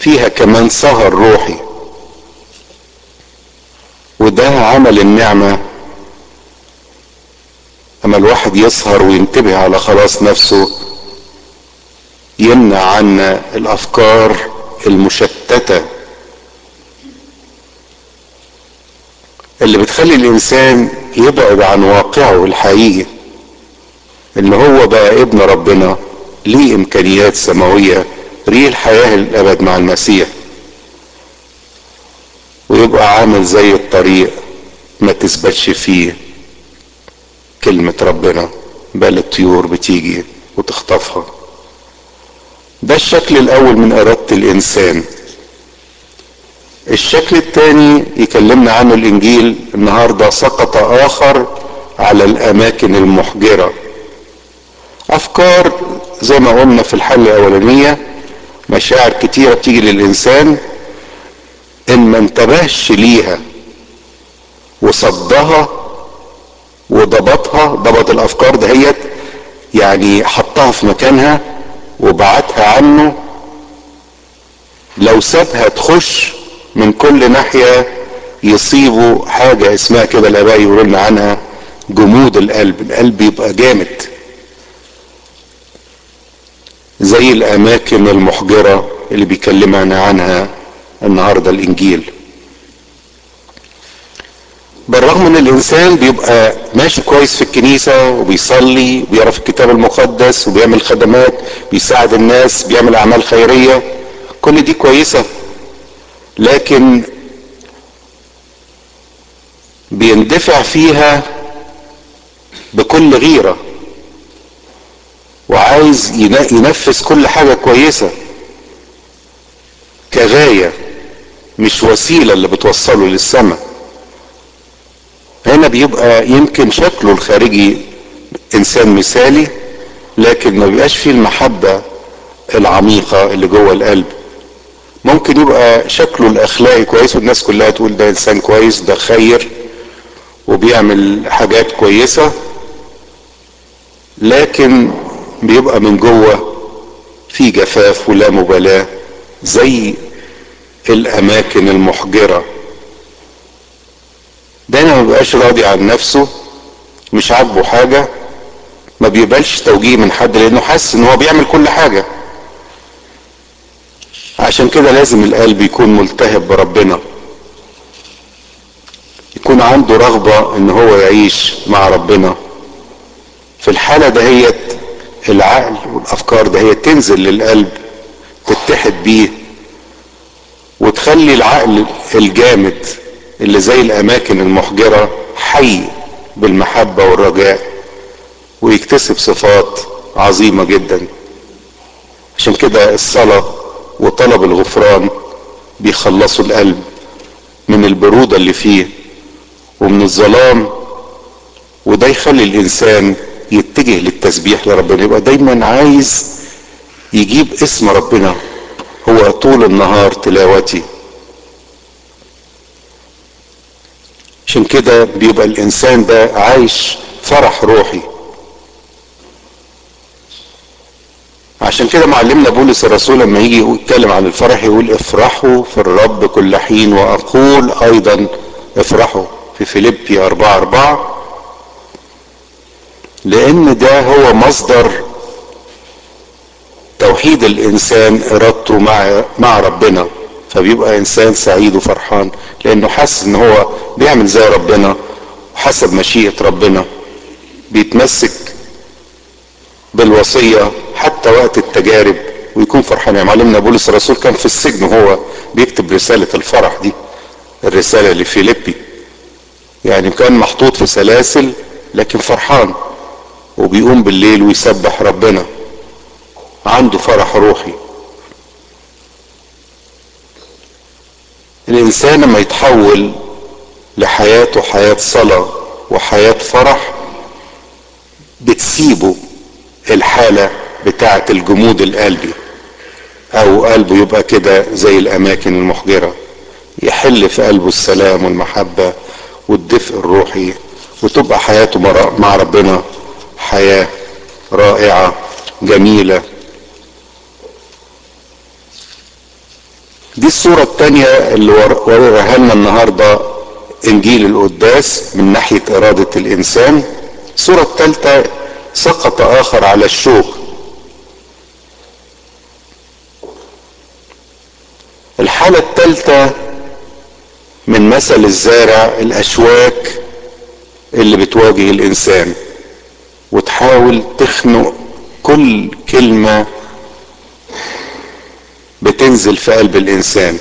فيها كمان سهر روحي وده عمل النعمة اما الواحد يسهر وينتبه على خلاص نفسه يمنع عنا الافكار المشتته اللي بتخلي الانسان يبعد عن واقعه الحقيقي ان هو بقى ابن ربنا ليه امكانيات سماويه ليه الحياه الابد مع المسيح ويبقى عامل زي الطريق ما تثبتش فيه كلمة ربنا بل الطيور بتيجي وتخطفها ده الشكل الاول من ارادة الانسان الشكل الثاني يكلمنا عنه الانجيل النهاردة سقط اخر على الاماكن المحجرة افكار زي ما قلنا في الحلقة الاولانية مشاعر كتيرة بتيجي للانسان ان ما انتبهش ليها وصدها وضبطها ضبط الافكار دهيت يعني حطها في مكانها وبعتها عنه لو سابها تخش من كل ناحية يصيبوا حاجة اسمها كده الاباء يقولوا لنا عنها جمود القلب القلب يبقى جامد زي الاماكن المحجرة اللي بيكلمنا عنها النهاردة الانجيل بالرغم ان الانسان بيبقى ماشي كويس في الكنيسة وبيصلي وبيقرا في الكتاب المقدس وبيعمل خدمات بيساعد الناس بيعمل اعمال خيرية كل دي كويسة لكن بيندفع فيها بكل غيرة وعايز ينفذ كل حاجة كويسة كغاية مش وسيلة اللي بتوصله للسماء هنا بيبقى يمكن شكله الخارجي انسان مثالي لكن ما بيبقاش فيه المحبة العميقة اللي جوه القلب ممكن يبقى شكله الاخلاقي كويس والناس كلها تقول ده انسان كويس ده خير وبيعمل حاجات كويسة لكن بيبقى من جوه في جفاف ولا مبالاة زي الاماكن المحجرة دايما ما بيبقاش راضي عن نفسه مش عاجبه حاجة ما بيقبلش توجيه من حد لانه حاسس ان هو بيعمل كل حاجة عشان كده لازم القلب يكون ملتهب بربنا يكون عنده رغبة ان هو يعيش مع ربنا في الحالة دهيت العقل والافكار دهيت تنزل للقلب تتحد بيه وتخلي العقل الجامد اللي زي الاماكن المحجرة حي بالمحبة والرجاء ويكتسب صفات عظيمة جدا عشان كده الصلاة وطلب الغفران بيخلصوا القلب من البرودة اللي فيه ومن الظلام وده يخلي الانسان يتجه للتسبيح لربنا يبقى دايما عايز يجيب اسم ربنا هو طول النهار تلاوتي عشان كده بيبقى الانسان ده عايش فرح روحي عشان كده معلمنا بولس الرسول لما يجي يتكلم عن الفرح يقول افرحوا في الرب كل حين واقول ايضا افرحوا في فيليبي أربعة أربعة لأن ده هو مصدر توحيد الإنسان إرادته مع مع ربنا فبيبقى إنسان سعيد وفرحان لأنه حاسس إن هو بيعمل زي ربنا وحسب مشيئة ربنا بيتمسك بالوصية حتى وقت التجارب ويكون فرحان يعني معلمنا بولس الرسول كان في السجن وهو بيكتب رسالة الفرح دي الرسالة لفيليبي يعني كان محطوط في سلاسل لكن فرحان وبيقوم بالليل ويسبح ربنا عنده فرح روحي الانسان لما يتحول لحياته حياة صلاة وحياة فرح بتسيبه الحالة بتاعة الجمود القلبي او قلبه يبقى كده زي الاماكن المحجرة يحل في قلبه السلام والمحبة والدفء الروحي وتبقى حياته مع ربنا حياة رائعة جميلة دي الصورة التانية اللي وريها لنا النهاردة انجيل القداس من ناحية ارادة الانسان الصورة التالتة سقط اخر على الشوك الحالة التالتة من مثل الزارع الاشواك اللي بتواجه الانسان وتحاول تخنق كل كلمة بتنزل في قلب الانسان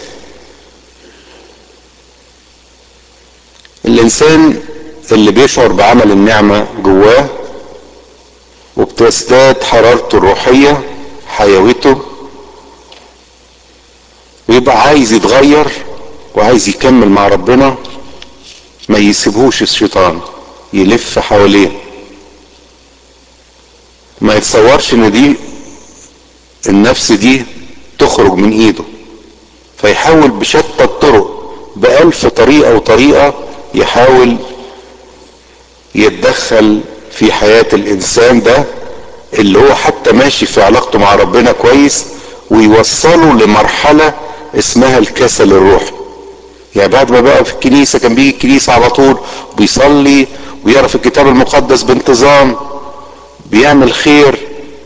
الانسان اللي بيشعر بعمل النعمة جواه وبتزداد حرارته الروحية حيويته ويبقى عايز يتغير وعايز يكمل مع ربنا ما يسيبهوش الشيطان يلف حواليه ما يتصورش ان دي النفس دي تخرج من ايده فيحاول بشتى الطرق بألف طريقة وطريقة يحاول يتدخل في حياة الانسان ده اللي هو حتى ماشي في علاقته مع ربنا كويس ويوصله لمرحلة اسمها الكسل الروحي يعني بعد ما بقى في الكنيسة كان بيجي الكنيسة على طول وبيصلي ويقرا في الكتاب المقدس بانتظام بيعمل خير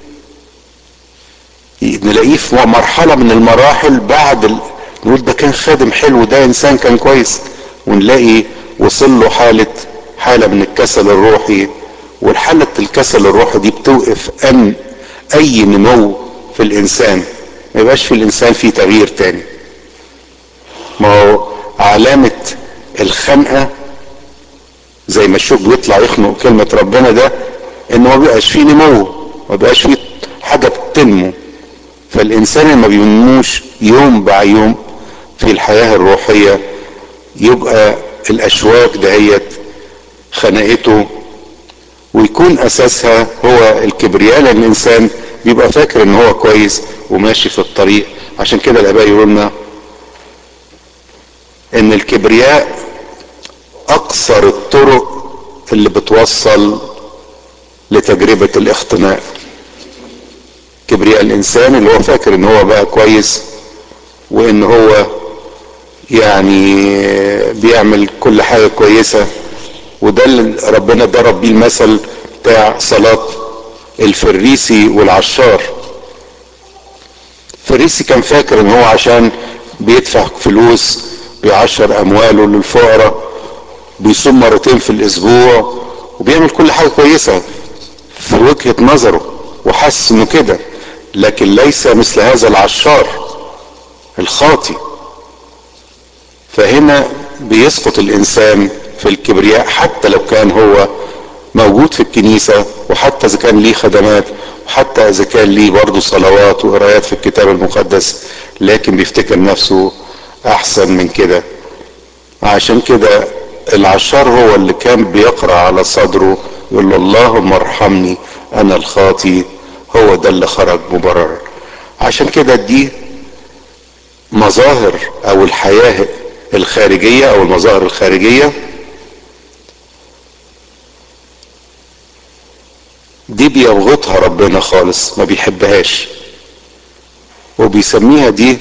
نلاقيه في مرحلة من المراحل بعد ال... نقول ده كان خادم حلو ده انسان كان كويس ونلاقي وصل له حالة حالة من الكسل الروحي والحالة الكسل الروحي دي بتوقف ان اي نمو في الانسان ما يبقاش في الانسان فيه تغيير تاني ما هو علامة الخنقة زي ما الشوك بيطلع يخنق كلمة ربنا ده ان ما بيبقاش فيه نمو ما بيبقاش فيه حاجة بتنمو فالانسان اللي ما بينموش يوم بعد يوم في الحياة الروحية يبقى الاشواك دهيت خنقته ويكون اساسها هو الكبرياء لان الانسان بيبقى فاكر ان هو كويس وماشي في الطريق عشان كده الاباء يقولوا لنا ان الكبرياء اقصر الطرق اللي بتوصل لتجربة الاختناق كبرياء الانسان اللي هو فاكر ان هو بقى كويس وان هو يعني بيعمل كل حاجة كويسة وده اللي ربنا ضرب بيه المثل بتاع صلاة الفريسي والعشار الفريسي كان فاكر ان هو عشان بيدفع فلوس بيعشر امواله للفقراء بيصوم مرتين في الاسبوع وبيعمل كل حاجة كويسة في وجهة نظره وحس انه كده لكن ليس مثل هذا العشار الخاطي فهنا بيسقط الانسان في الكبرياء حتى لو كان هو موجود في الكنيسة وحتى اذا كان ليه خدمات وحتى اذا كان ليه برضه صلوات وقرايات في الكتاب المقدس لكن بيفتكر نفسه احسن من كده عشان كده العشار هو اللي كان بيقرا على صدره يقول له اللهم ارحمني انا الخاطي هو ده اللي خرج مبرر عشان كده دي مظاهر او الحياة الخارجية او المظاهر الخارجية دي بيبغضها ربنا خالص ما بيحبهاش وبيسميها دي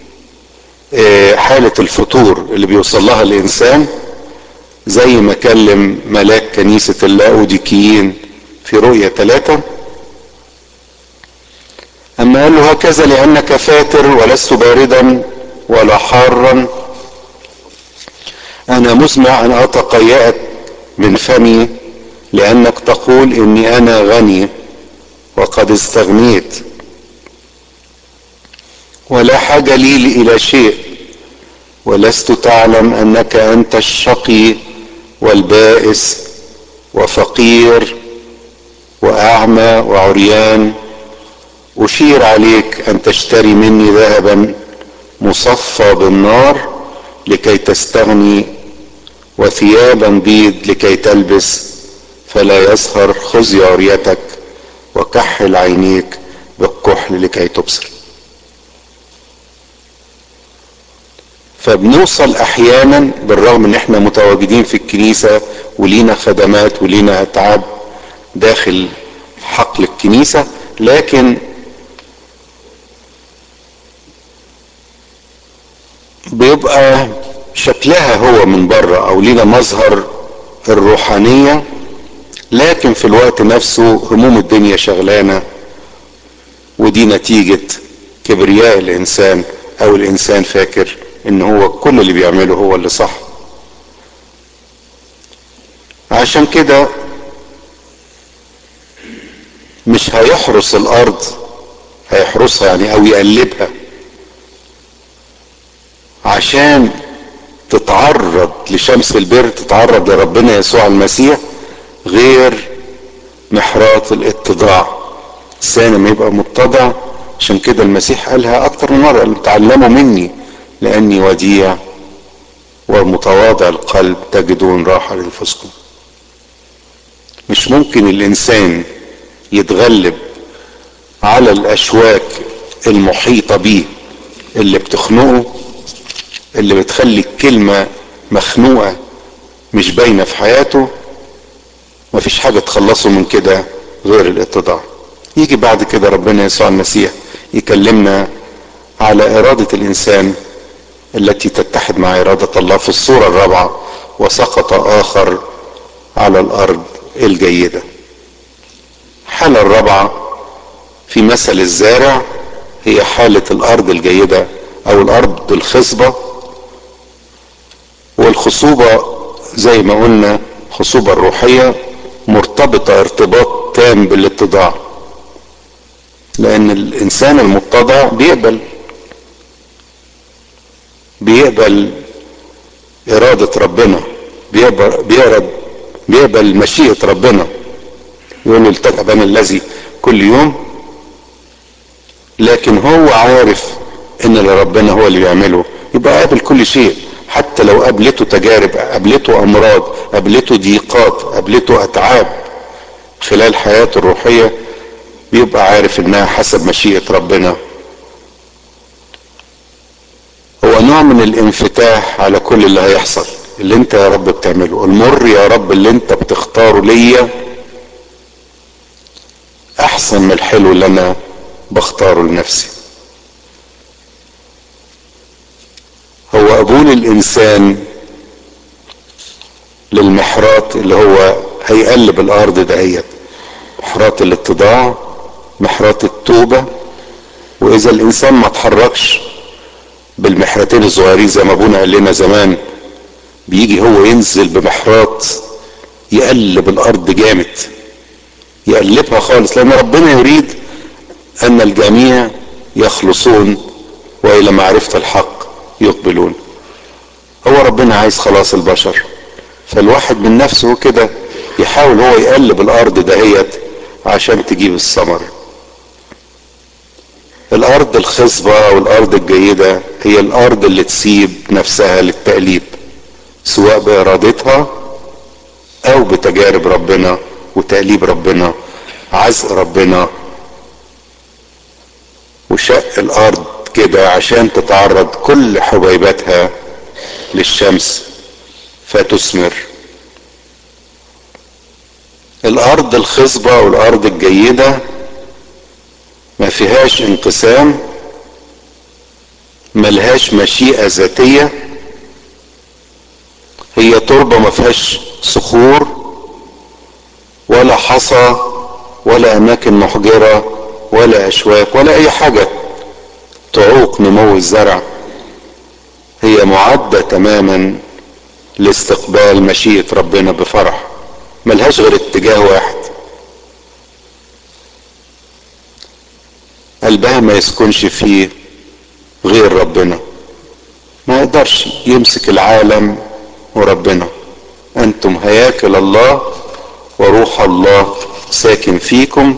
حالة الفتور اللي بيوصل لها الانسان زي ما كلم ملاك كنيسة اللاوديكيين في رؤية ثلاثة اما قال له هكذا لانك فاتر ولست باردا ولا حارا انا مسمع ان اتقيأك من فمي لانك تقول اني انا غني وقد استغنيت ولا حاجة لي الى شيء ولست تعلم انك انت الشقي والبائس وفقير واعمى وعريان اشير عليك ان تشتري مني ذهبا مصفى بالنار لكي تستغني وثيابا بيض لكي تلبس فلا يسهر خذ عريتك وكحل عينيك بالكحل لكي تبصر فبنوصل احيانا بالرغم ان احنا متواجدين في الكنيسة ولينا خدمات ولينا اتعاب داخل حقل الكنيسة لكن بيبقى شكلها هو من بره او لينا مظهر الروحانية لكن في الوقت نفسه هموم الدنيا شغلانة ودي نتيجة كبرياء الانسان او الانسان فاكر ان هو كل اللي بيعمله هو اللي صح عشان كده مش هيحرس الارض هيحرسها يعني او يقلبها عشان تتعرض لشمس البر تتعرض لربنا يسوع المسيح غير محراط الاتضاع الانسان ما يبقى متضع عشان كده المسيح قالها اكتر من مره قال تعلموا مني لاني وديع ومتواضع القلب تجدون راحه لانفسكم مش ممكن الانسان يتغلب على الاشواك المحيطه بيه اللي بتخنقه اللي بتخلي الكلمه مخنوقه مش باينه في حياته مفيش حاجه تخلصه من كده غير الاتضاع يجي بعد كده ربنا يسوع المسيح يكلمنا على اراده الانسان التي تتحد مع اراده الله في الصوره الرابعه وسقط اخر على الارض الجيده الحاله الرابعه في مثل الزارع هي حاله الارض الجيده او الارض الخصبه والخصوبه زي ما قلنا الخصوبه الروحيه مرتبطه ارتباط تام بالاتضاع لان الانسان المتضع بيقبل بيقبل ارادة ربنا بيقبل بيقبل, بيقبل مشيئة ربنا يقول له التقى انا الذي كل يوم لكن هو عارف ان اللي ربنا هو اللي بيعمله يبقى قابل كل شيء حتى لو قابلته تجارب قابلته امراض قابلته ضيقات قابلته اتعاب خلال حياته الروحيه بيبقى عارف انها حسب مشيئة ربنا هو نوع من الانفتاح على كل اللي هيحصل اللي انت يا رب بتعمله المر يا رب اللي انت بتختاره ليا احسن من الحلو اللي انا بختاره لنفسي هو قبول الانسان للمحراط اللي هو هيقلب الارض دهيت محراط الاتضاع محراط التوبة واذا الانسان ما اتحركش بالمحرتين الصغيرين زي ما ابونا قال لنا زمان بيجي هو ينزل بمحراط يقلب الارض جامد يقلبها خالص لان ربنا يريد ان الجميع يخلصون والى معرفة الحق يقبلون هو ربنا عايز خلاص البشر فالواحد من نفسه كده يحاول هو يقلب الارض دهيت عشان تجيب الثمر الارض الخصبة والارض الجيدة هي الارض اللي تسيب نفسها للتقليب سواء بارادتها او بتجارب ربنا وتقليب ربنا عزق ربنا وشق الارض كده عشان تتعرض كل حبيباتها للشمس فتثمر الارض الخصبة والارض الجيدة ما فيهاش انقسام ملهاش مشيئة ذاتية هي تربة ما فيهاش صخور ولا حصى ولا اماكن محجرة ولا اشواك ولا اي حاجة تعوق نمو الزرع هي معدة تماما لاستقبال مشيئة ربنا بفرح ملهاش غير اتجاه واحد قلبها ما يسكنش فيه غير ربنا ما يقدرش يمسك العالم وربنا انتم هياكل الله وروح الله ساكن فيكم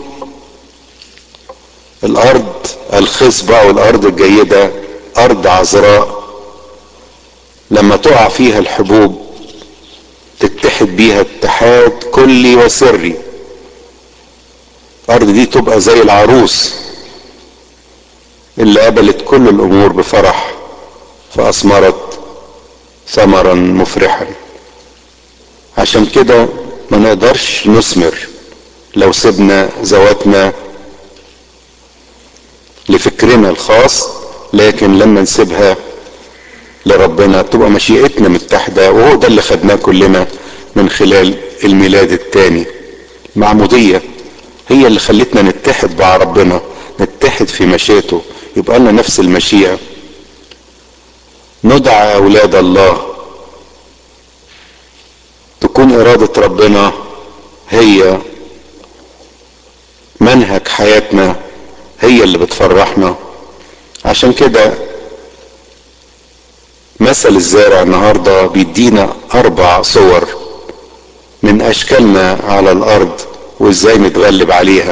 الارض الخصبة والارض الجيدة ارض عذراء لما تقع فيها الحبوب تتحد بيها اتحاد كلي وسري الارض دي تبقى زي العروس اللي قبلت كل الامور بفرح فاثمرت ثمرا مفرحا عشان كده ما نقدرش نثمر لو سيبنا ذواتنا لفكرنا الخاص لكن لما نسيبها لربنا تبقى مشيئتنا متحدة وهو ده اللي خدناه كلنا من خلال الميلاد التاني المعمودية هي اللي خلتنا نتحد مع ربنا نتحد في مشيئته يبقى لنا نفس المشيئة ندعى أولاد الله تكون إرادة ربنا هي منهج حياتنا هي اللي بتفرحنا عشان كده مثل الزارع النهارده بيدينا اربع صور من اشكالنا على الارض وازاي نتغلب عليها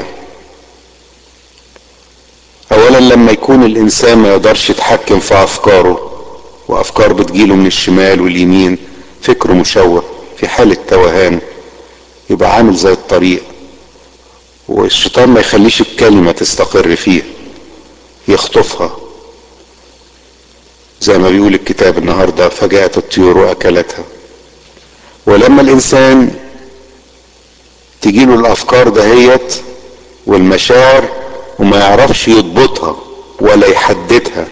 اولا لما يكون الانسان ما يقدرش يتحكم في افكاره وافكار بتجيله من الشمال واليمين فكره مشوه في حالة توهان يبقى عامل زي الطريق والشيطان ما يخليش الكلمة تستقر فيه يخطفها زي ما بيقول الكتاب النهاردة فجاءت الطيور واكلتها ولما الانسان تجيله الافكار دهيت والمشاعر وما يعرفش يضبطها ولا يحددها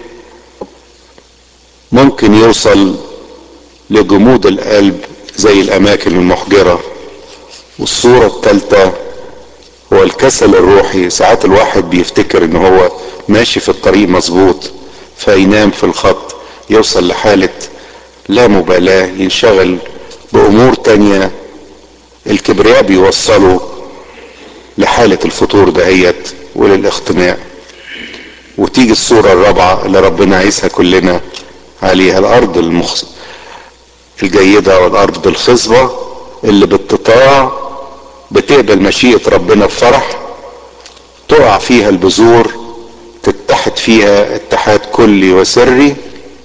ممكن يوصل لجمود القلب زي الاماكن المحجرة والصورة الثالثة هو الكسل الروحي ساعات الواحد بيفتكر ان هو ماشي في الطريق مظبوط فينام في الخط يوصل لحالة لا مبالاة ينشغل بامور تانية الكبرياء بيوصله لحالة الفتور دهيت وللاختناق وتيجي الصورة الرابعة اللي ربنا عايزها كلنا عليها الارض المخ... الجيدة والارض الخصبة اللي بالتطاع بتقبل مشيئة ربنا بفرح تقع فيها البذور تتحد فيها اتحاد كلي وسري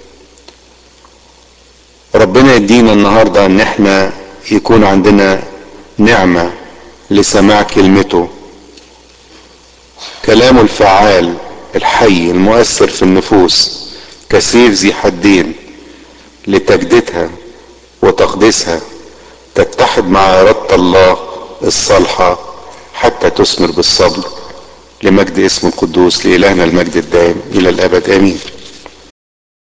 ربنا يدينا النهاردة ان احنا يكون عندنا نعمة لسماع كلمته كلامه الفعال الحي المؤثر في النفوس كسيف ذي حدين لتجديدها وتقديسها تتحد مع إرادة الله الصالحة حتى تثمر بالصبر لمجد اسم القدوس لإلهنا المجد الدائم إلى الأبد آمين